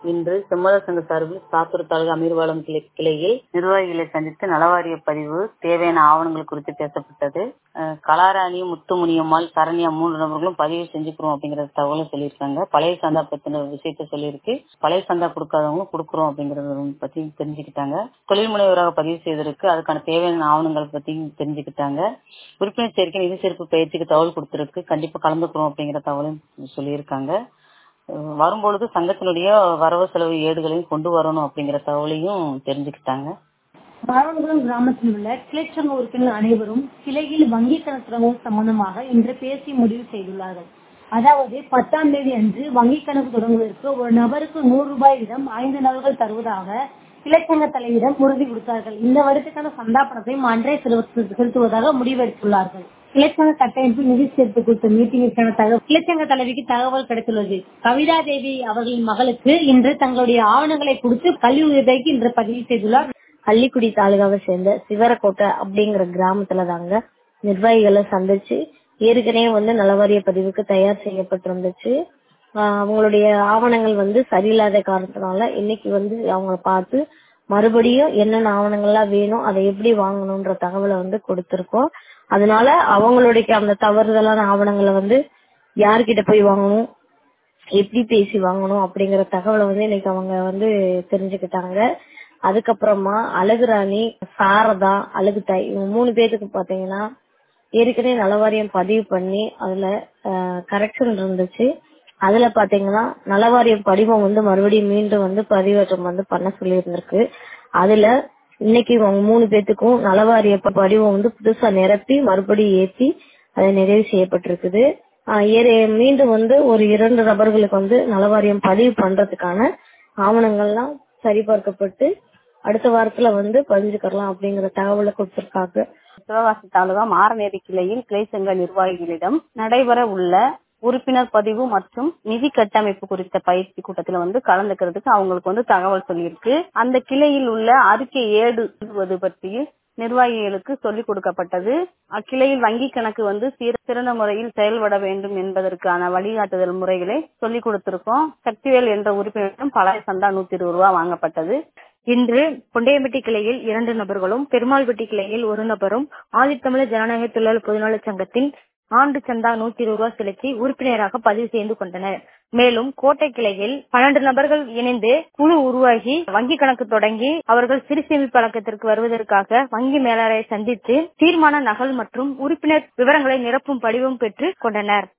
இன்று செம்மலர் சங்க சார்பில் சாத்தூர் தாலுகா அமீர்வாலம் கிளை கிளையில் நிர்வாகிகளை சந்தித்து நலவாரிய பதிவு தேவையான ஆவணங்கள் குறித்து பேசப்பட்டது அஹ் கலாராணி முத்துமுனியம்மாள் சரண்யா மூன்று நபர்களும் பதிவு செஞ்சுக்கிறோம் அப்படிங்கிற தகவலும் சொல்லியிருக்காங்க பழைய சந்தா பத்தின விஷயத்த சொல்லியிருக்கு பழைய சந்தா கொடுக்காதவங்களும் கொடுக்குறோம் அப்படிங்கறத பத்தி தெரிஞ்சுக்கிட்டாங்க தொழில் முனைவராக பதிவு செய்திருக்கு அதுக்கான தேவையான ஆவணங்கள் பத்தி தெரிஞ்சுக்கிட்டாங்க உறுப்பினர் சேர்க்கை நிதி சேர்ப்பு பயிற்சிக்கு தகவல் கொடுத்திருக்கு கண்டிப்பா கலந்துக்கிறோம் அப்படிங்கிற தகவலும் சொல்லியிருக்காங்க அஹ் வரும்பொழுது சங்கத்தினுடைய வரவு செலவு ஏடுகளையும் கொண்டு வரணும் அப்படிங்கிற தகவலையும் தெரிஞ்சுக்கிட்டாங்க பாரங்குளம் கிராமத்தில் உள்ள கிளைச்சங்க உறுப்பினர் அனைவரும் கிளையில் வங்கி கணக்கு தொடங்குவது சம்பந்தமாக இன்று பேசி முடிவு செய்துள்ளார்கள் அதாவது பத்தாம் தேதி அன்று வங்கி கணக்கு தொடங்குவதற்கு ஒரு நபருக்கு நூறு ரூபாய் வீதம் ஐந்து நபர்கள் தருவதாக கிளைச்சங்க தலைவரிடம் உறுதி கொடுத்தார்கள் இந்த வருடத்துக்கான சந்தா பணத்தையும் அன்றே செலுத்து- செலுத்துவதாக முடிவெடுத்துள்ளார்கள் கிளைச்சங்க கட்டமைப்பு நிதி சேர்ப்பு குறித்த மீட்டிங்கிற்கான தகவல் கிளைச்சங்க தலைவிக்கு தகவல் கிடைத்துள்ளது கவிதா தேவி அவர்களின் மகளுக்கு இன்று தங்களுடைய ஆவணங்களை கொடுத்து கல்வி உதவிக்கு இன்று பதிவு செய்துள்ளார் கள்ளிக்குடி தாலுகாவை சேர்ந்த சிவரக்கோட்டை அப்படிங்கிற கிராமத்துல தாங்க நிர்வாகிகளை சந்திச்சு ஏற்கனவே வந்து நலவாரிய பதிவுக்கு தயார் செய்யப்பட்டிருந்துச்சு ஆஹ் அவங்களுடைய ஆவணங்கள் வந்து சரியில்லாத காரணத்தினால இன்னைக்கு வந்து அவங்கள பார்த்து மறுபடியும் என்னென்ன ஆவணங்கள்லாம் வேணும் அதை எப்படி வாங்கணும்ன்ற தகவலை வந்து கொடுத்திருக்கோம் அதனால அவங்களுடைய அந்த தவறுதலான ஆவணங்களை வந்து யார்கிட்ட போய் வாங்கணும் எப்படி பேசி வாங்கணும் அப்படிங்கிற தகவலை வந்து இன்னைக்கு அவங்க வந்து தெரிஞ்சுக்கிட்டாங்க அதுக்கப்புறமா அழகுராணி சாரதா அழகுதாய் இவங்க மூணு பேருக்கு பாத்தீங்கன்னா ஏற்கனவே நலவாரியம் பதிவு பண்ணி அதுல கரெக்ஷன் இருந்துச்சு அதுல பாத்தீங்கன்னா நலவாரியம் படிவம் வந்து மறுபடியும் மீண்டும் வந்து பதிவேற்றம் வந்து பண்ண சொல்லி இருந்திருக்கு அதுல இன்னைக்கு அவங்க மூணு பேத்துக்கும் நலவாரிய ப- படிவம் வந்து புதுசா நிரப்பி மறுபடியும் ஏத்தி அது நிறைவு செய்யப்பட்டிருக்குது ஆஹ் ஏறு- மீண்டும் வந்து ஒரு இரண்டு நபர்களுக்கு வந்து நலவாரியம் பதிவு பண்றதுக்கான ஆவணங்கள்லாம் சரிபார்க்கப்பட்டு அடுத்த வாரத்துல வந்து பதிஞ்சுக்கலாம் அப்படிங்கிற தகவலை கொடுத்திருக்காங்க சிவகாசி தாலுகா மாரநேரி கிளையில் கிளை சங்க நிர்வாகிகளிடம் நடைபெற உள்ள உறுப்பினர் பதிவு மற்றும் நிதி கட்டமைப்பு குறித்த பயிற்சி கூட்டத்தில் வந்து கலந்துக்கிறதுக்கு அவங்களுக்கு வந்து தகவல் சொல்லியிருக்கு அந்த கிளையில் உள்ள அறிக்கை ஏடு எழுதுவது பற்றி நிர்வாகிகளுக்கு சொல்லிக் கொடுக்கப்பட்டது அக்கிளையில் வங்கி கணக்கு வந்து சீர- சிறந்த முறையில் செயல்பட வேண்டும் என்பதற்கான வழிகாட்டுதல் முறைகளை சொல்லிக் கொடுத்திருக்கோம் சக்திவேல் என்ற உறுப்பினரிடம் பழைய சந்தா நூத்தி இருபது ரூபாய் வாங்கப்பட்டது இன்று கொண்டையம்பட்டி கிளையில் இரண்டு நபர்களும் பெருமாள்பட்டி கிளையில் ஒரு நபரும் ஆதித்தமிழர் ஜனநாயக தொழிலாளர் பொதுநல சங்கத்தின் ஆண்டு சந்தா நூத்தி இருபது ரூபாய் செலுத்தி உறுப்பினராக பதிவு செய்து கொண்டனர் மேலும் கோட்டை கிளையில் பன்னெண்டு நபர்கள் இணைந்து குழு உருவாகி வங்கி கணக்கு தொடங்கி அவர்கள் சிறு சேமிப்பு பழக்கத்திற்கு வருவதற்காக வங்கி மேலாளரை சந்தித்து தீர்மான நகல் மற்றும் உறுப்பினர் விவரங்களை நிரப்பும் படிவம் பெற்று கொண்டனர்